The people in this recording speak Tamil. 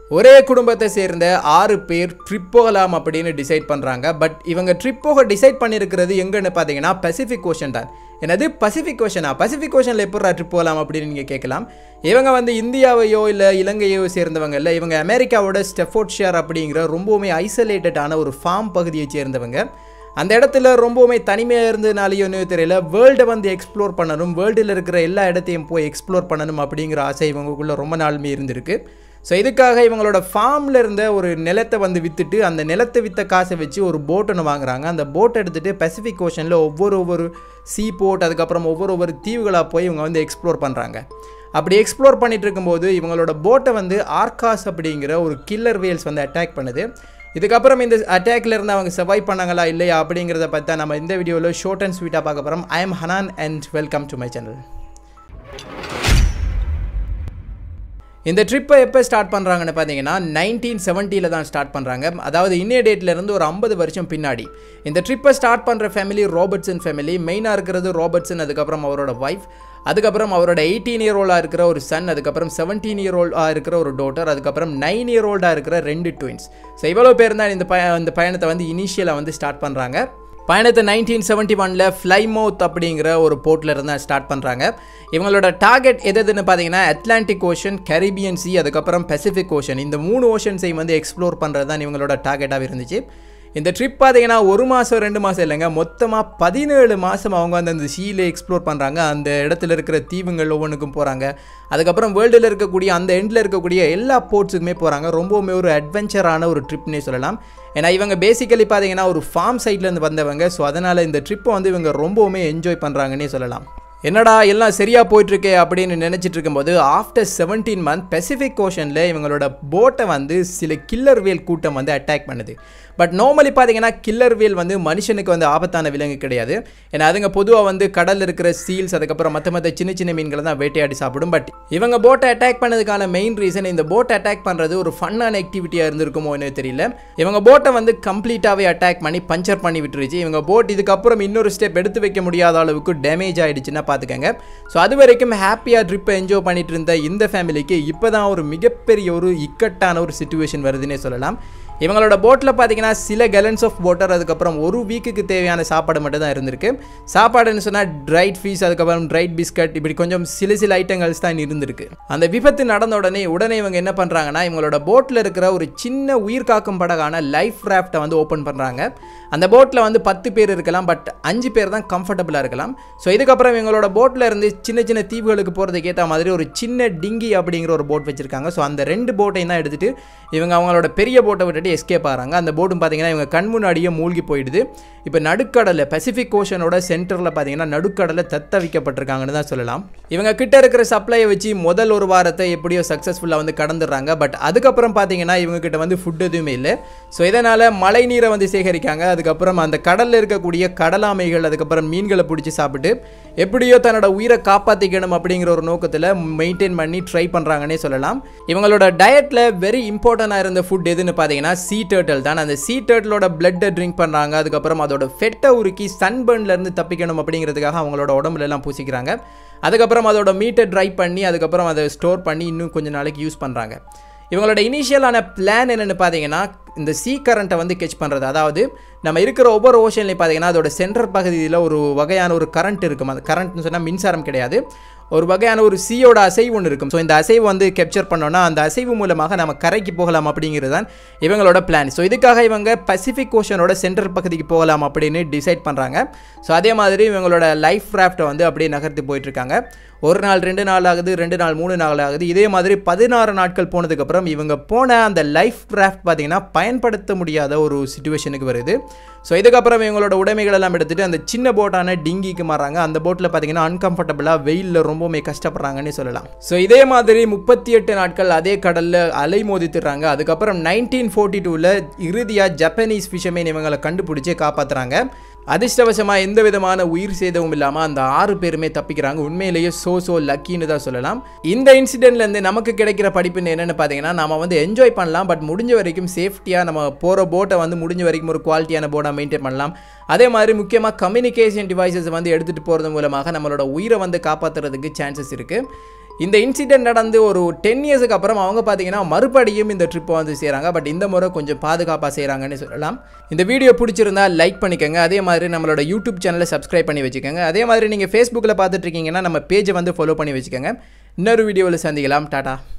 ஒரே குடும்பத்தை சேர்ந்த ஆறு பேர் ட்ரிப் போகலாம் அப்படின்னு டிசைட் பண்ணுறாங்க பட் இவங்க ட்ரிப் போக டிசைட் பண்ணியிருக்கிறது எங்கன்னு பார்த்தீங்கன்னா பசிபிக் ஓஷன் தான் என்னது பசிபிக் ஓஷனா பசிபிக் ஓஷனில் எப்படா ட்ரிப் போகலாம் அப்படின்னு நீங்கள் கேட்கலாம் இவங்க வந்து இந்தியாவையோ இல்லை இலங்கையோ சேர்ந்தவங்க இல்லை இவங்க அமெரிக்காவோட ஸ்டெஃபோர்ட்ஷியர் அப்படிங்கிற ரொம்பவுமே ஐசோலேட்டடான ஒரு ஃபார்ம் பகுதியை சேர்ந்தவங்க அந்த இடத்துல ரொம்பவுமே தனிமையாக இருந்ததுனாலேயோ இன்னும் தெரியல வேர்ல்டை வந்து எக்ஸ்ப்ளோர் பண்ணணும் வேர்ல்டில் இருக்கிற எல்லா இடத்தையும் போய் எக்ஸ்ப்ளோர் பண்ணணும் அப்படிங்கிற ஆசை இவங்களுக்குள்ள ரொம்ப நாளுமே இருந்திருக்கு ஸோ இதுக்காக இவங்களோட ஃபார்மில் இருந்த ஒரு நிலத்தை வந்து விற்றுட்டு அந்த நிலத்தை விற்ற காசை வச்சு ஒரு போட் ஒன்று வாங்குறாங்க அந்த போட் எடுத்துகிட்டு பசிபிக் ஓஷனில் ஒவ்வொரு ஒவ்வொரு சீ போட் அதுக்கப்புறம் ஒவ்வொரு ஒவ்வொரு தீவுகளாக போய் இவங்க வந்து எக்ஸ்ப்ளோர் பண்ணுறாங்க அப்படி எக்ஸ்ப்ளோர் பண்ணிட்டு இருக்கும்போது இவங்களோட போட்டை வந்து ஆர்காஸ் அப்படிங்கிற ஒரு கில்லர் வேல்ஸ் வந்து அட்டாக் பண்ணுது இதுக்கப்புறம் இந்த அட்டாக்ல இருந்து அவங்க சர்வைவ் பண்ணாங்களா இல்லையா அப்படிங்கிறத பற்றி நம்ம இந்த வீடியோவில் ஷோர்ட் அண்ட் ஸ்வீட்டாக பார்க்க போகிறோம் I am Hanan and welcome to my channel இந்த ட்ரிப்பை எப்போ ஸ்டார்ட் பண்ணுறாங்கன்னு பார்த்தீங்கன்னா நைன்டீன் செவன்ட்டியில் தான் ஸ்டார்ட் பண்ணுறாங்க அதாவது இன்னைய டேட்லேருந்து ஒரு ஐம்பது வருஷம் பின்னாடி இந்த ட்ரிப்பை ஸ்டார்ட் பண்ணுற ஃபேமிலி ராபர்ட்ஸன் ஃபேமிலி மெயினாக இருக்கிறது ராபர்ட்ஸன் அதுக்கப்புறம் அவரோட ஒய்ஃப் அதுக்கப்புறம் அவரோட எயிட்டீன் இயர் ஓல்டாக இருக்கிற ஒரு சன் அதுக்கப்புறம் செவன்டீன் இயர் ஓல்டாக இருக்கிற ஒரு டோட்டர் அதுக்கப்புறம் நைன் இயர் ஓல்டாக இருக்கிற ரெண்டு ட்வின்ஸ் ஸோ இவ்வளோ பேர் தான் இந்த பய இந்த பயணத்தை வந்து இனிஷியலாக வந்து ஸ்டார்ட் பண்ணுறாங்க பயணத்தை நைன்டீன் செவன்ட்டி ஒனில் ஃப்ளைமவுத் அப்படிங்கிற ஒரு போர்ட்டில் இருந்து ஸ்டார்ட் பண்ணுறாங்க இவங்களோட டார்கெட் எது எதுன்னு பார்த்தீங்கன்னா அட்லாண்டிக் ஓஷன் கரீபியன் சி அதுக்கப்புறம் பசிபிக் ஓஷன் இந்த மூணு ஓஷன்ஸையும் வந்து எக்ஸ்ப்ளோர் பண்ணுறது தான் இவங்களோட டார்கெட்டாக இருந்துச்சு இந்த ட்ரிப் பார்த்தீங்கன்னா ஒரு மாதம் ரெண்டு மாதம் இல்லைங்க மொத்தமாக பதினேழு மாதம் அவங்க வந்து அந்த சீல எக்ஸ்ப்ளோர் பண்ணுறாங்க அந்த இடத்துல இருக்கிற தீவுங்கள் ஒவ்வொன்றுக்கும் போகிறாங்க அதுக்கப்புறம் வேர்ல்டில் இருக்கக்கூடிய அந்த எண்டில் இருக்கக்கூடிய எல்லா போர்ட்ஸுக்குமே போகிறாங்க ரொம்பவுமே ஒரு அட்வென்ச்சரான ஒரு ட்ரிப்னே சொல்லலாம் ஏன்னா இவங்க பேசிக்கலி பார்த்தீங்கன்னா ஒரு ஃபார்ம் சைட்லேருந்து வந்தவங்க ஸோ அதனால் இந்த ட்ரிப்பை வந்து இவங்க ரொம்பவுமே என்ஜாய் பண்ணுறாங்கன்னே சொல்லலாம் என்னடா எல்லாம் சரியாக போயிட்டுருக்கே அப்படின்னு நினச்சிட்டு இருக்கும்போது ஆஃப்டர் செவன்டீன் மந்த் பெசிஃபிக் ஓஷனில் இவங்களோட போட்டை வந்து சில கில்லர் வேல் கூட்டம் வந்து அட்டாக் பண்ணுது பட் நார்மலி பார்த்தீங்கன்னா கில்லர் வேல் வந்து மனுஷனுக்கு வந்து ஆபத்தான விலங்கு கிடையாது ஏன்னா அதுங்க பொதுவாக வந்து கடலில் இருக்கிற சீல்ஸ் அதுக்கப்புறம் மற்ற மற்ற சின்ன சின்ன மீன்களை தான் வேட்டையாடி சாப்பிடும் பட் இவங்க போட்டை அட்டாக் பண்ணதுக்கான மெயின் ரீசன் இந்த போட்டை அட்டாக் பண்ணுறது ஒரு ஃபன்னான ஆக்டிவிட்டியாக இருந்திருக்குமோ என்ன தெரியல இவங்க போட்டை வந்து கம்ப்ளீட்டாகவே அட்டாக் பண்ணி பஞ்சர் பண்ணி விட்டுருச்சு இவங்க போட் இதுக்கப்புறம் இன்னொரு ஸ்டெப் எடுத்து வைக்க முடியாத அளவுக்கு டேமேஜ் ஆகிடுச்சுன்னா பார்த்துக்கங்க ஸோ அது வரைக்கும் ஹாப்பியாக ட்ரிப்பை என்ஜாய் பண்ணிட்டு இருந்த இந்த ஃபேமிலிக்கு இப்போ தான் ஒரு மிகப்பெரிய ஒரு இக்கட்டான ஒரு சுச்சுவேஷன் வருதுன்னே சொல்லலாம் இவங்களோட போட்டில் பார்த்தீங்கன்னா சில கலன்ஸ் ஆஃப் வாட்டர் அதுக்கப்புறம் ஒரு வீக்குக்கு தேவையான சாப்பாடு மட்டும் தான் இருந்திருக்கு சாப்பாடுன்னு சொன்னால் ட்ரைட் ஃபீஸ் அதுக்கப்புறம் ட்ரைட் பிஸ்கட் இப்படி கொஞ்சம் சில சில ஐட்டங்கள்ஸ் தான் இருந்திருக்கு அந்த விபத்து நடந்த உடனே உடனே இவங்க என்ன பண்ணுறாங்கன்னா இவங்களோட போட்டில் இருக்கிற ஒரு சின்ன உயிர் காக்கும் படகான லைஃப் ராஃப்டை வந்து ஓப்பன் பண்ணுறாங்க அந்த போட்டில் வந்து பத்து பேர் இருக்கலாம் பட் அஞ்சு பேர் தான் கம்ஃபர்டபுளாக இருக்கலாம் ஸோ இதுக்கப்புறம் இவங்களோட போட்டில் இருந்து சின்ன சின்ன தீவுகளுக்கு போகிறதுக்கு ஏற்ற மாதிரி ஒரு சின்ன டிங்கி அப்படிங்கிற ஒரு போட் வச்சுருக்காங்க ஸோ அந்த ரெண்டு போட்டையும் தான் எடுத்துகிட்டு இவங்க அவங்களோட பெரிய போட்டை விட்டுட்டு எஸ்கேப் ஆகிறாங்க அந்த போட்டும் பார்த்தீங்கன்னா இவங்க கண் முன்னாடியே மூழ்கி போயிடுது இப்போ நடுக்கடலில் பசிபிக் ஓஷனோட சென்டரில் பார்த்தீங்கன்னா நடுக்கடலில் தத்த வைக்கப்பட்டிருக்காங்கன்னு தான் சொல்லலாம் இவங்க கிட்ட இருக்கிற சப்ளையை வச்சு முதல் ஒரு வாரத்தை எப்படியோ சக்ஸஸ்ஃபுல்லாக வந்து கடந்துடுறாங்க பட் அதுக்கப்புறம் பார்த்தீங்கன்னா இவங்க கிட்ட வந்து ஃபுட் எதுவுமே இல்லை ஸோ இதனால் மழை நீரை வந்து சேகரிக்காங்க அதுக்கப்புறம் அந்த கடலில் இருக்கக்கூடிய கடலாமைகள் அதுக்கப்புறம் மீன்களை பிடிச்சி சாப்பிட்டு எப்படியோ தன்னோட உயிரை காப்பாற்றிக்கணும் அப்படிங்கிற ஒரு நோக்கத்தில் மெயின்டைன் பண்ணி ட்ரை பண்ணுறாங்கன்னே சொல்லலாம் இவங்களோட டயட்டில் வெரி இம்பார்ட்டண்டாக இருந்த ஃபுட் எதுன்னு பார்த்தீங்கன்னா சீ டேர்ட்டல் தான் அந்த சீ டேர்ட்டலோட பிளட்டை ட்ரிங்க் பண்ணுறாங்க அதுக்கப்புறம் அதோட ஃபெட்டை உருக்கி சன்பர்ன்லேருந்து தப்பிக்கணும் அப்படிங்கிறதுக்காக அவங்களோட உடம்புல எல்லாம் பூசிக்கிறாங்க அதுக்கப்புறம் அதோட மீட்டை ட்ரை பண்ணி அதுக்கப்புறம் அதை ஸ்டோர் பண்ணி இன்னும் கொஞ்சம் நாளைக்கு யூஸ் பண்ணுறாங்க இவங்களோட இனிஷியலான பிளான் என்னென்னு பார்த்தீங்கன்னா இந்த சீ கரண்ட்டை வந்து கெச் பண்ணுறது அதாவது நம்ம இருக்கிற ஒவ்வொரு ஓஷன்லையும் பார்த்தீங்கன்னா அதோட சென்டர் பகுதியில் ஒரு வகையான ஒரு கரண்ட் இருக்கும் அந்த கரண்ட்னு சொன்னால் மின்சாரம் கிடையாது ஒரு வகையான ஒரு சீயோட அசைவு ஒன்று இருக்கும் ஸோ இந்த அசைவு வந்து கேப்சர் பண்ணோன்னா அந்த அசைவு மூலமாக நம்ம கரைக்கு போகலாம் அப்படிங்கிறது தான் இவங்களோட பிளான் ஸோ இதுக்காக இவங்க பசிபிக் ஓஷனோட சென்டர் பகுதிக்கு போகலாம் அப்படின்னு டிசைட் பண்ணுறாங்க ஸோ அதே மாதிரி இவங்களோட லைஃப் ராஃப்ட்டை வந்து அப்படியே நகர்த்தி போயிட்டுருக்காங்க ஒரு நாள் ரெண்டு நாள் ஆகுது ரெண்டு நாள் மூணு நாள் ஆகுது இதே மாதிரி பதினாறு நாட்கள் போனதுக்கப்புறம் இவங்க போன அந்த லைஃப் கிராஃப்ட் பார்த்தீங்கன்னா பயன்படுத்த முடியாத ஒரு சுச்சுவேஷனுக்கு வருது ஸோ இதுக்கப்புறம் இவங்களோட உடைமைகள் எல்லாம் எடுத்துகிட்டு அந்த சின்ன போட்டான டிங்கிக்கு மாறாங்க அந்த போட்டில் பார்த்தீங்கன்னா அன்கம்ஃபர்டபுளாக வெயிலில் ரொம்பவுமே கஷ்டப்படுறாங்கன்னு சொல்லலாம் ஸோ இதே மாதிரி முப்பத்தி எட்டு நாட்கள் அதே கடலில் அலை மோதித்துறாங்க அதுக்கப்புறம் நைன்டீன் ஃபோர்ட்டி டூவில் இறுதியாக ஜப்பனீஸ் ஃபிஷர்மேன் இவங்களை கண்டுபிடிச்சி காப்பாற்றுறாங்க அதிர்ஷ்டவசமாக எந்த விதமான உயிர் சேதமும் இல்லாமல் அந்த ஆறு பேருமே தப்பிக்கிறாங்க உண்மையிலேயே சோ சோ லக்கின்னு தான் சொல்லலாம் இந்த இன்சிடென்ட்லேருந்து நமக்கு கிடைக்கிற படிப்புன்னு என்னென்னு பார்த்தீங்கன்னா நம்ம வந்து என்ஜாய் பண்ணலாம் பட் முடிஞ்ச வரைக்கும் சேஃப்டியாக நம்ம போகிற போட்டை வந்து முடிஞ்ச வரைக்கும் ஒரு குவாலிட்டியான போர்டாக மெயின்டைன் பண்ணலாம் அதே மாதிரி முக்கியமாக கம்யூனிகேஷன் டிவைசஸ் வந்து எடுத்துகிட்டு போகிறது மூலமாக நம்மளோட உயிரை வந்து காப்பாற்றுறதுக்கு சான்சஸ் இருக்குது இந்த இன்சிடென்ட் நடந்து ஒரு டென் இயர்ஸுக்கு அப்புறம் அவங்க பார்த்தீங்கன்னா மறுபடியும் இந்த ட்ரிப்பை வந்து செய்கிறாங்க பட் இந்த முறை கொஞ்சம் பாதுகாப்பாக செய்கிறாங்கன்னு சொல்லலாம் இந்த வீடியோ பிடிச்சிருந்தா லைக் பண்ணிக்கோங்க அதே மாதிரி நம்மளோட யூடியூப் சேனலை சப்ஸ்கிரைப் பண்ணி வச்சுக்கோங்க அதே மாதிரி நீங்கள் ஃபேஸ்புக்கில் பார்த்துட்டு இருக்கீங்கன்னா நம்ம பேஜை வந்து ஃபாலோ பண்ணி வச்சுக்கோங்க இன்னொரு வீடியோவில் சந்திக்கலாம் டாடா